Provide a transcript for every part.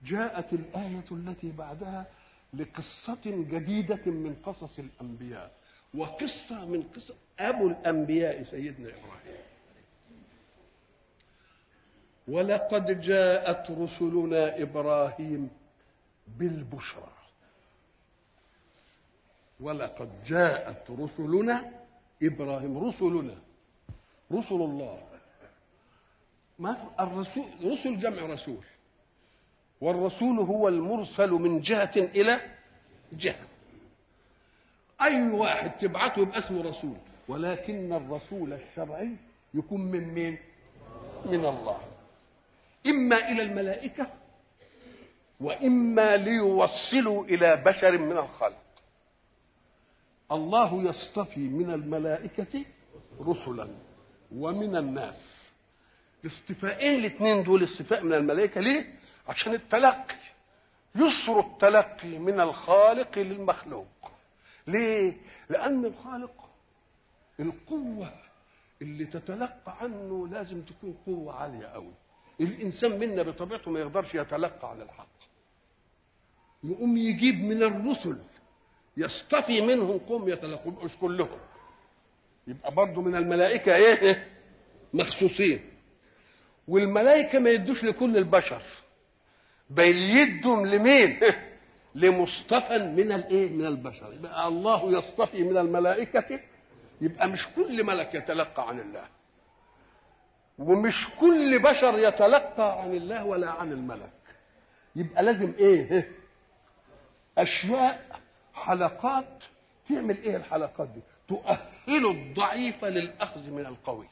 جاءت الآية التي بعدها لقصة جديدة من قصص الأنبياء وقصة من قصة أبو الأنبياء سيدنا إبراهيم ولقد جاءت رسلنا إبراهيم بالبشرى ولقد جاءت رسلنا إبراهيم رسلنا رسل الله ما الرسول رسل جمع رسول والرسول هو المرسل من جهة إلى جهة أي واحد تبعته يبقى اسمه رسول ولكن الرسول الشرعي يكون من مين؟ من الله إما إلى الملائكة وإما ليوصلوا إلى بشر من الخلق الله يصطفي من الملائكة رسلا ومن الناس الاصطفاءين الاثنين دول اصطفاء من الملائكة ليه؟ عشان التلقي يسر التلقي من الخالق للمخلوق ليه؟ لأن الخالق القوة اللي تتلقى عنه لازم تكون قوة عالية قوي الإنسان منا بطبيعته ما يقدرش يتلقى عن الحق يقوم يجيب من الرسل يصطفي منهم قوم يتلقوا مش كلهم يبقى برضه من الملائكة ايه مخصوصين والملائكة ما يدوش لكل البشر بل يدهم لمين لمصطفى من الايه من البشر يبقى الله يصطفي من الملائكة يبقى مش كل ملك يتلقى عن الله ومش كل بشر يتلقى عن الله ولا عن الملك يبقى لازم ايه اشياء حلقات تعمل ايه الحلقات دي تؤهل الضعيف للاخذ من القوي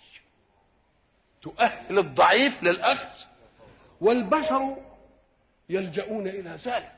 تؤهل الضعيف للاخذ والبشر يلجؤون الى ذلك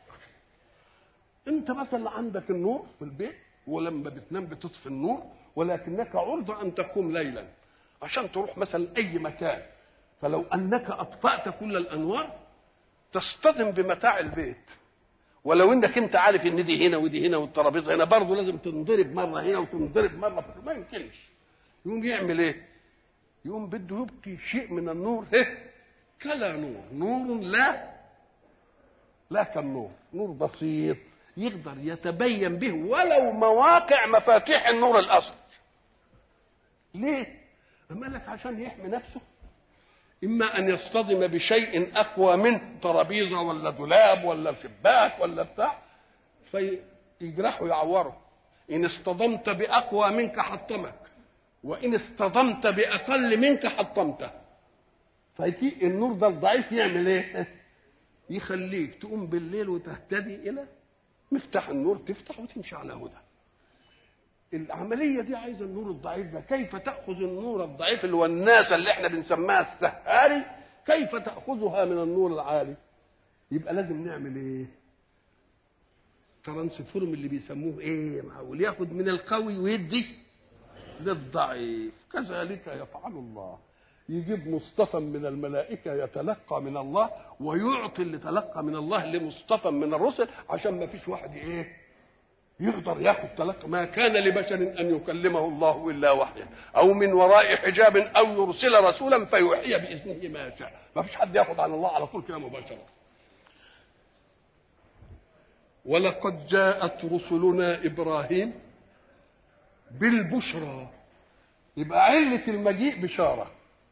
انت مثلا عندك النور في البيت ولما بتنام بتطفي النور ولكنك عرضة ان تقوم ليلا عشان تروح مثلا اي مكان فلو انك اطفأت كل الانوار تصطدم بمتاع البيت ولو انك انت عارف ان دي هنا ودي هنا والترابيزه هنا برضه لازم تنضرب مره هنا وتنضرب مره في ما يمكنش يقوم يعمل ايه؟ يقوم بده يبقي شيء من النور ايه؟ كلا نور نور لا لا كالنور نور بسيط يقدر يتبين به ولو مواقع مفاتيح النور الاصل ليه؟ أما لك عشان يحمي نفسه إما أن يصطدم بشيء أقوى منه ترابيزة ولا دولاب ولا شباك ولا بتاع فيجرحه يعوره إن اصطدمت بأقوى منك حطمك وإن اصطدمت بأقل منك حطمته فيجي النور ده الضعيف يعمل إيه؟ يخليك تقوم بالليل وتهتدي إلى مفتاح النور تفتح وتمشي على هدى العمليه دي عايزه النور الضعيف ده كيف تاخذ النور الضعيف اللي هو الناس اللي احنا بنسميها السهاري كيف تاخذها من النور العالي يبقى لازم نعمل ايه ترانسفورم اللي بيسموه ايه معقول ياخد من القوي ويدي للضعيف كذلك يفعل الله يجيب مصطفى من الملائكه يتلقى من الله ويعطي اللي تلقى من الله لمصطفى من الرسل عشان ما فيش واحد ايه يقدر ياخذ تلقى ما كان لبشر ان يكلمه الله الا وحيا او من وراء حجاب او يرسل رسولا فيوحي باذنه ما يشاء ما فيش حد ياخذ عن الله على طول كده مباشره ولقد جاءت رسلنا ابراهيم بالبشرى يبقى علة المجيء بشارة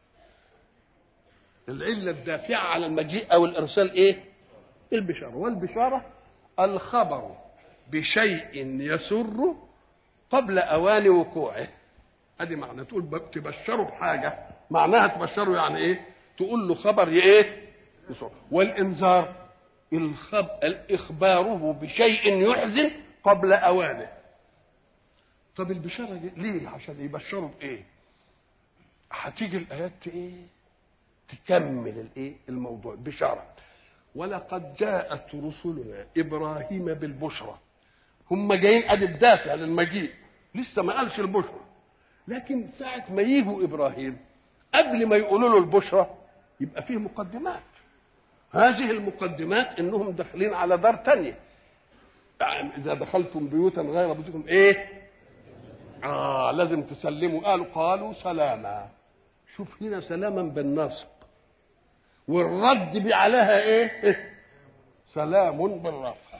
العلة الدافعة على المجيء أو الإرسال إيه؟ البشارة والبشارة الخبر بشيء يسر قبل اوان وقوعه ادي معنى تقول تبشره بحاجه معناها تبشره يعني ايه تقول له خبر ايه يسر والانذار الخب... اخباره بشيء يحزن قبل اوانه طب البشاره دي ليه عشان يبشروا بايه هتيجي الايات ايه تكمل الايه الموضوع بشاره ولقد جاءت رسلنا ابراهيم بالبشرى هم جايين ادي الدافع للمجيء لسه ما قالش البشرى لكن ساعة ما يجوا إبراهيم قبل ما يقولوا له البشرى يبقى فيه مقدمات هذه المقدمات انهم داخلين على دار تانية يعني اذا دخلتم بيوتا غير بيوتكم ايه اه لازم تسلموا قالوا قالوا سلاما شوف هنا سلاما بالنصب والرد عليها ايه سلام بالرفع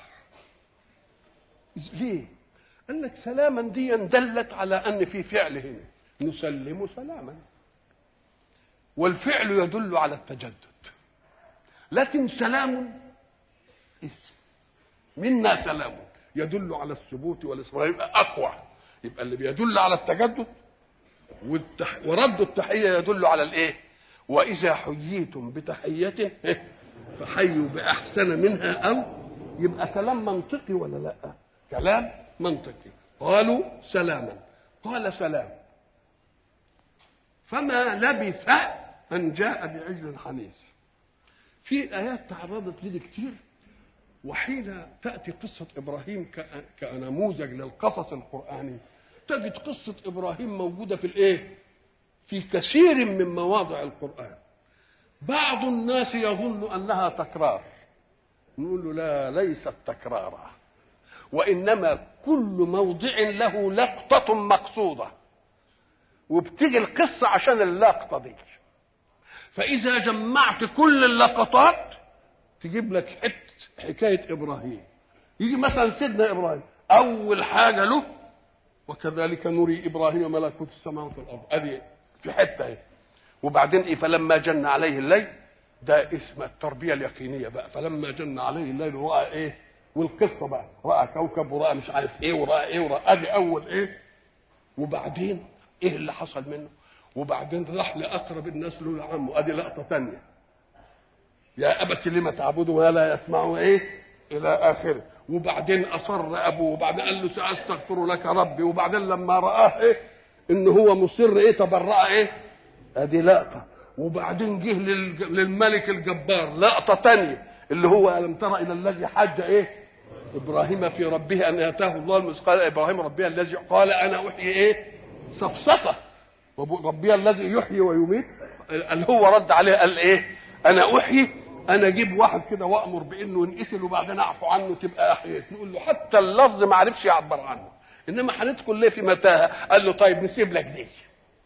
ليه قال لك سلاما دي دلت على ان في فعل هنا نسلم سلاما والفعل يدل على التجدد لكن سلام اسم منا سلام يدل على الثبوت والاصرار يبقى اقوى يبقى اللي بيدل على التجدد والتح... ورد التحيه يدل على الايه واذا حييتم بتحيه فحيوا باحسن منها او يبقى كلام منطقي ولا لا كلام منطقي قالوا سلاما قال سلام فما لبث ان جاء بعجل حنيذ في ايات تعرضت لدي كتير وحين تاتي قصه ابراهيم كنموذج للقصص القراني تجد قصه ابراهيم موجوده في الايه في كثير من مواضع القران بعض الناس يظن انها تكرار نقول له لا ليست تكرارا وانما كل موضع له لقطه مقصوده وبتيجي القصه عشان اللقطه دي فاذا جمعت كل اللقطات تجيب لك حته حكايه ابراهيم يجي مثلا سيدنا ابراهيم اول حاجه له وكذلك نري ابراهيم ملكوت السماوات والارض ادي في حته اهي وبعدين ايه فلما جن عليه الليل ده اسم التربيه اليقينيه بقى فلما جن عليه الليل راى ايه والقصه بقى راى كوكب وراى مش عارف ايه وراى ايه وراى ادي اول ايه وبعدين ايه اللي حصل منه وبعدين راح لاقرب الناس له لعمه ادي لقطه ثانيه يا ابت لم تعبد ما لا يسمع ايه الى اخره وبعدين اصر ابوه وبعدين قال له ساستغفر لك ربي وبعدين لما راه ايه ان هو مصر ايه تبرأ ايه ادي لقطه وبعدين جه للملك الجبار لقطه ثانيه اللي هو الم ترى الى الذي حج ايه ابراهيم في ربه ان اتاه الله المثقال ابراهيم ربي الذي قال انا احيي ايه سفسطه ربي الذي يحيي ويميت اللي هو رد عليه قال ايه انا احيي انا اجيب واحد كده وامر بانه ينقتل وبعدين اعفو عنه تبقى احييت نقول له حتى اللفظ ما عرفش يعبر عنه انما هندخل ليه في متاهه قال له طيب نسيب لك دي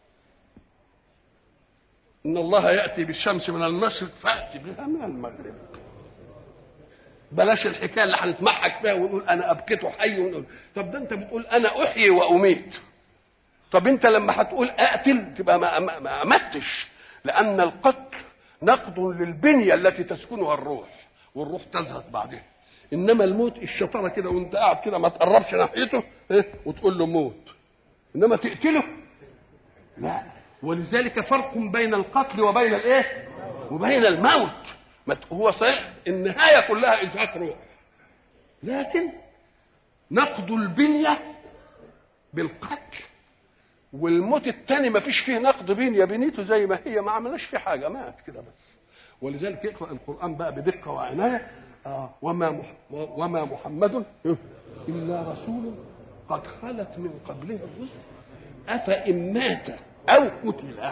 ان الله ياتي بالشمس من المشرق فاتي بها من المغرب بلاش الحكايه اللي هنتمحك فيها ونقول انا ابكته حي ونقول طب ده انت بتقول انا احيي واميت طب انت لما هتقول اقتل تبقى ما, ما, ما امتش لان القتل نقد للبنيه التي تسكنها الروح والروح تزهد بعدها انما الموت الشطاره كده وانت قاعد كده ما تقربش ناحيته إيه؟ وتقول له موت انما تقتله لا ولذلك فرق بين القتل وبين الايه وبين الموت هو صحيح النهايه كلها ازهاق روح لكن نقد البنيه بالقتل والموت الثاني ما فيش فيه نقد بنيه بنيته زي ما هي ما عملناش فيه حاجه مات كده بس ولذلك يقرا القران بقى بدقه وعنايه آه وما مح وما محمد الا رسول قد خلت من قبله الرسل افان مات او قتل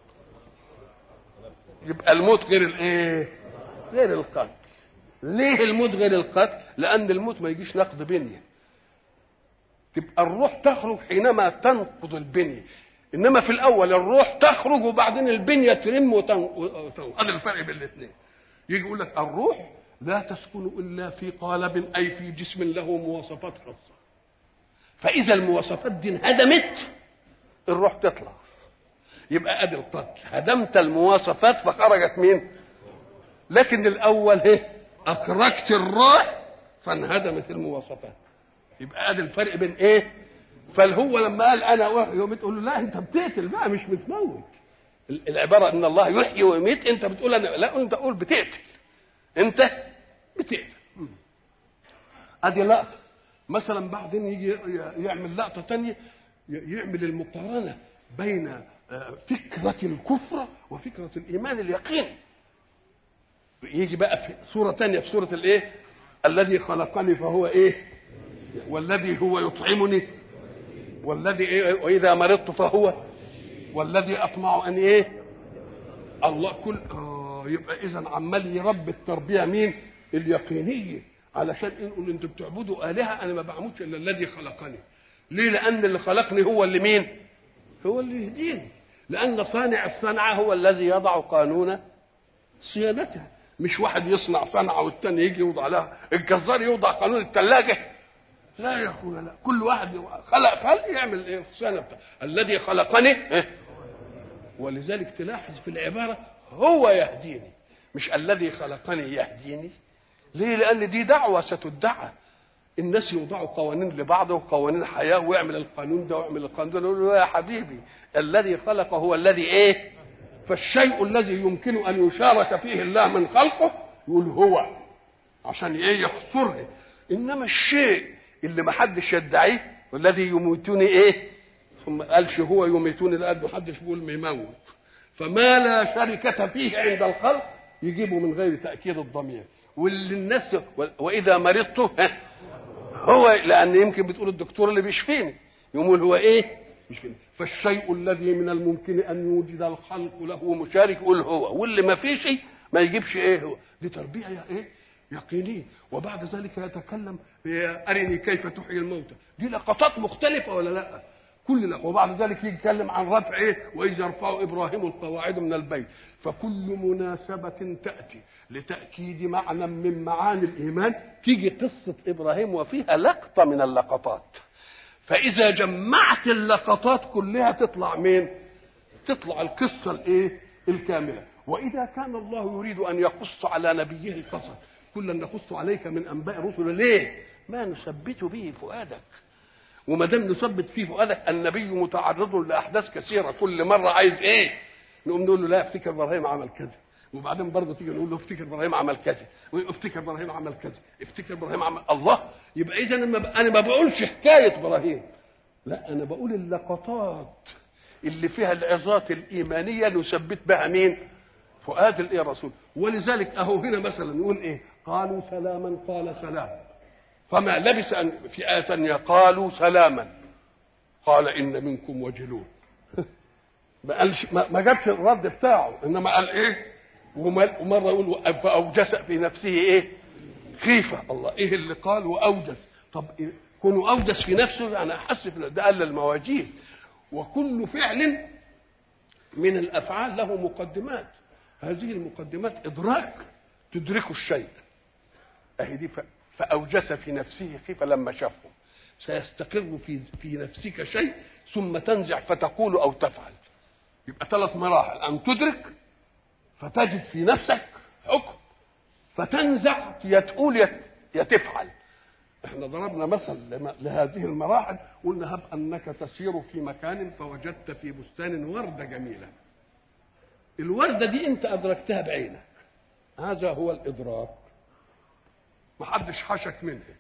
يبقى الموت غير الايه غير القتل ليه الموت غير القتل لان الموت ما يجيش نقد بنيه تبقى الروح تخرج حينما تنقض البنيه انما في الاول الروح تخرج وبعدين البنيه ترم وتنقض هذا الفرق بين الاثنين يجي يقول لك الروح لا تسكن الا في قالب اي في جسم له مواصفات خاصه فاذا المواصفات دي انهدمت الروح تطلع يبقى ادي القتل هدمت المواصفات فخرجت مين لكن الاول ايه اخرجت الروح فانهدمت المواصفات يبقى ادي الفرق بين ايه فالهو لما قال انا احيي واميت تقول له لا انت بتقتل بقى مش بتموت العباره ان الله يحيي ويميت انت بتقول انا لا انت تقول بتقتل انت بتقتل ادي لقطه مثلا بعدين يجي يعمل لقطه ثانيه يعمل المقارنه بين فكره الكفر وفكره الايمان اليقين يجي بقى في صوره ثانيه في سوره الايه الذي خلقني فهو ايه والذي هو يطعمني والذي إيه واذا مرضت فهو والذي اطمع ان ايه الله كل آه يبقى اذا عمال يربي التربيه مين اليقينيه علشان نقول انتوا بتعبدوا الهه انا ما بعبدش الا الذي خلقني ليه لان اللي خلقني هو اللي مين هو اللي يهديني لان صانع الصنعه هو الذي يضع قانون صيانتها مش واحد يصنع صنعه والتاني يجي يوضع لها الجزار يوضع قانون الثلاجه لا يا اخويا لا كل واحد خلق خلق يعمل ايه الصيانه بتاع الذي خلقني إيه؟ ولذلك تلاحظ في العباره هو يهديني مش الذي خلقني يهديني ليه لان دي دعوه ستدعى الناس يوضعوا قوانين لبعض وقوانين حياه ويعمل القانون ده ويعمل القانون ده نقول له يا حبيبي الذي خلق هو الذي ايه فالشيء الذي يمكن ان يشارك فيه الله من خلقه يقول هو عشان ايه يحصره انما الشيء اللي ما حدش يدعيه والذي يميتني ايه ثم قالش هو يميتني لان ما حدش بيقول ميموت فما لا شركة فيه عند الخلق يجيبه من غير تأكيد الضمير واللي الناس وإذا مرضت هو لأن يمكن بتقول الدكتور اللي بيشفيني يقول هو إيه؟ يشفيني فالشيء الذي من الممكن أن يوجد الخلق له مشارك يقول هو واللي ما فيش ما يجيبش إيه هو دي تربية يا إيه؟ يقينية وبعد ذلك يتكلم أرني كيف تحيي الموتى دي لقطات مختلفة ولا لأ؟ كل لقطة وبعد ذلك يتكلم عن رفع ايه واذ يرفع ابراهيم القواعد من البيت فكل مناسبة تأتي لتأكيد معنى من معاني الإيمان تيجي قصة إبراهيم وفيها لقطة من اللقطات فإذا جمعت اللقطات كلها تطلع مين؟ تطلع القصة الإيه؟ الكاملة وإذا كان الله يريد أن يقص على نبيه القصص كلا نقص عليك من أنباء رسل ليه؟ ما نثبت به فؤادك وما دام نثبت فيه فؤادك النبي متعرض لاحداث كثيره كل مره عايز ايه؟ نقوم نقول له لا افتكر ابراهيم عمل كذا وبعدين برضه تيجي نقول له افتكر ابراهيم عمل كذا وافتكر ابراهيم عمل كذا افتكر ابراهيم عمل الله يبقى اذا انا ما بقولش حكايه ابراهيم لا انا بقول اللقطات اللي فيها العظات الايمانيه نثبت بها مين؟ فؤاد الايه رسول ولذلك اهو هنا مثلا نقول ايه؟ قالوا سلاما قال سلام فما لبس أن في آية ثانية قالوا سلاما قال إن منكم وجلون ما قالش ما جابش الرد بتاعه انما قال ايه ومره يقول فاوجس في نفسه ايه خيفه الله ايه اللي قال واوجس طب إيه؟ كونه اوجس في نفسه يعني احس في ده قال المواجيد وكل فعل من الافعال له مقدمات هذه المقدمات ادراك تدرك الشيء اهي دي فأوجس في نفسه خيفة لما شافهم سيستقر في في نفسك شيء ثم تنزع فتقول أو تفعل يبقى ثلاث مراحل أن تدرك فتجد في نفسك حكم فتنزع يا تقول يا تفعل احنا ضربنا مثل لهذه المراحل قلنا هب انك تسير في مكان فوجدت في بستان ورده جميله الورده دي انت ادركتها بعينك هذا هو الادراك ما حدش حشك منها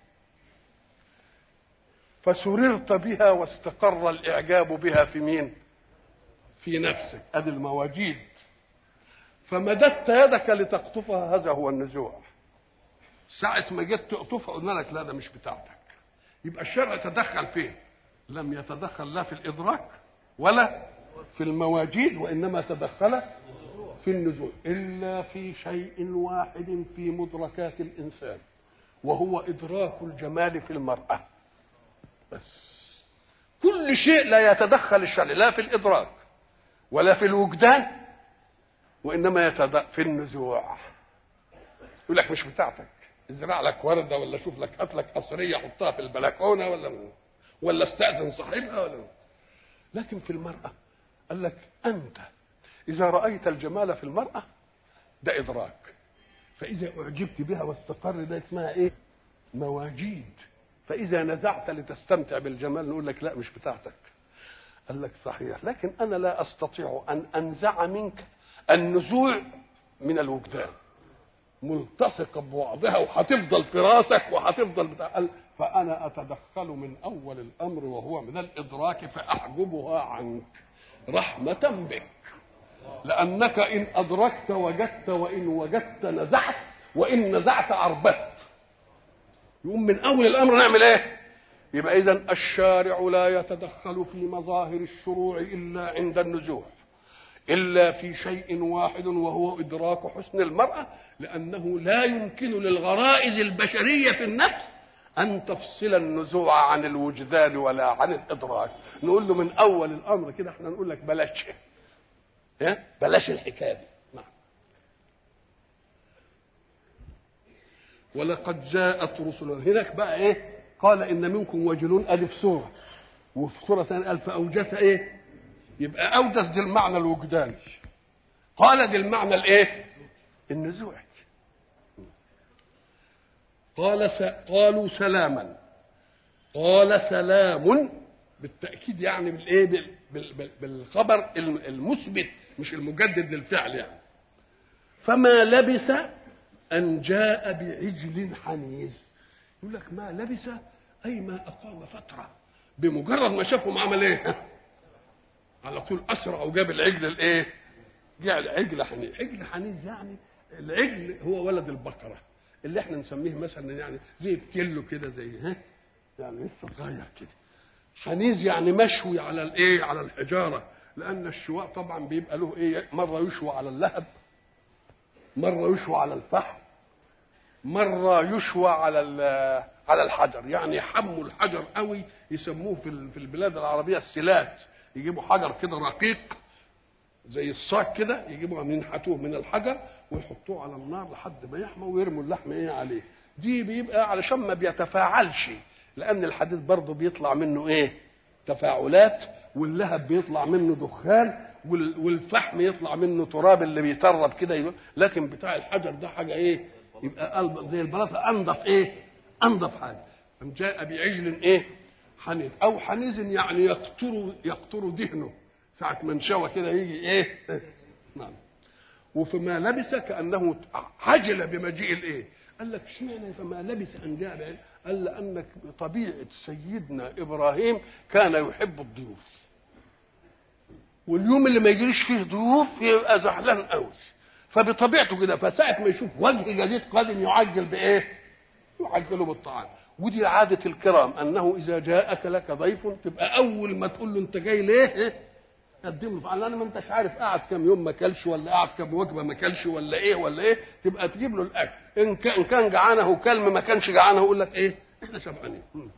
فسررت بها واستقر الاعجاب بها في مين في نفسك ادي المواجيد فمددت يدك لتقطفها هذا هو النزوع ساعة ما جيت تقطفها قلنا لك لا ده مش بتاعتك يبقى الشرع تدخل فين لم يتدخل لا في الإدراك ولا في المواجيد وإنما تدخل في النزول إلا في شيء واحد في مدركات الإنسان وهو إدراك الجمال في المرأة بس كل شيء لا يتدخل الشرع لا في الإدراك ولا في الوجدان وإنما يتدخل في النزوع يقول لك مش بتاعتك ازرع لك وردة ولا شوف لك هات لك قصرية حطها في البلكونة ولا ولا استأذن صاحبها ولا لكن في المرأة قال لك أنت إذا رأيت الجمال في المرأة ده إدراك فإذا أعجبت بها واستقر ده اسمها إيه؟ مواجيد فإذا نزعت لتستمتع بالجمال نقول لك لا مش بتاعتك قال لك صحيح لكن أنا لا أستطيع أن أنزع منك النزوع من الوجدان ملتصقة ببعضها وهتفضل في راسك وهتفضل بتاع قال فأنا أتدخل من أول الأمر وهو من الإدراك فأحجبها عنك رحمة بك لأنك إن أدركت وجدت وإن وجدت نزعت وإن نزعت أربت يقوم من أول الأمر نعمل إيه؟ يبقى إذا الشارع لا يتدخل في مظاهر الشروع إلا عند النزوع إلا في شيء واحد وهو إدراك حسن المرأة لأنه لا يمكن للغرائز البشرية في النفس أن تفصل النزوع عن الوجدان ولا عن الإدراك نقول له من أول الأمر كده احنا نقول لك بلاش بلاش الحكايه دي نعم ولقد جاءت رسل هناك بقى ايه قال ان منكم وجلون ادي في سوره وفي سوره ثانيه قال فاوجس ايه يبقى اودس دي المعنى الوجداني قال دي المعنى الايه النزوعي قال س... قالوا سلاما قال سلام بالتاكيد يعني بالايه بال... بال... بالخبر المثبت مش المجدد للفعل يعني فما لبث ان جاء بعجل حنيز يقول لك ما لبث اي ما اقام فتره بمجرد ما شافهم عمل ايه على طول اسرع وجاب العجل الايه جاء عجل حنيز عجل حنيز يعني العجل هو ولد البقره اللي احنا نسميه مثلا يعني زي الكيلو كده زي ها يعني لسه صغير كده حنيز يعني مشوي على الايه على الحجاره لان الشواء طبعا بيبقى له ايه مره يشوى على اللهب مره يشوى على الفحم مره يشوى على على الحجر يعني يحموا الحجر قوي يسموه في في البلاد العربيه السلات يجيبوا حجر كده رقيق زي الصاج كده يجيبوا ينحتوه من الحجر ويحطوه على النار لحد ما يحمى ويرموا اللحم ايه عليه دي بيبقى علشان ما بيتفاعلش لان الحديد برضه بيطلع منه ايه تفاعلات واللهب بيطلع منه دخان والفحم يطلع منه تراب اللي بيترب كده لكن بتاع الحجر ده حاجه ايه يبقى قلب زي البلاطه انضف ايه انضف حاجه ام جاء بعجل ايه حنيذ او حنيذ يعني يقطر يقطر دهنه ساعة ما انشوى كده يجي ايه نعم وفما لبث كأنه عجل بمجيء الايه قال لك اشمعنى فما لبث ان جاء بعلم قال لأنك طبيعة سيدنا إبراهيم كان يحب الضيوف واليوم اللي ما يجيش فيه ضيوف يبقى زعلان قوي فبطبيعته كده فساعة ما يشوف وجه جديد قادم يعجل بإيه؟ يعجله بالطعام ودي عادة الكرام أنه إذا جاءك لك ضيف تبقى أول ما تقول له أنت جاي ليه؟ قدم له فعلا ما انتش عارف قعد كام يوم ما كلش ولا قعد كام وجبه ما كلش ولا ايه ولا ايه تبقى تجيب له الاكل ان كان كان جعانه كلم ما كانش جعانه يقول لك ايه احنا شبعانين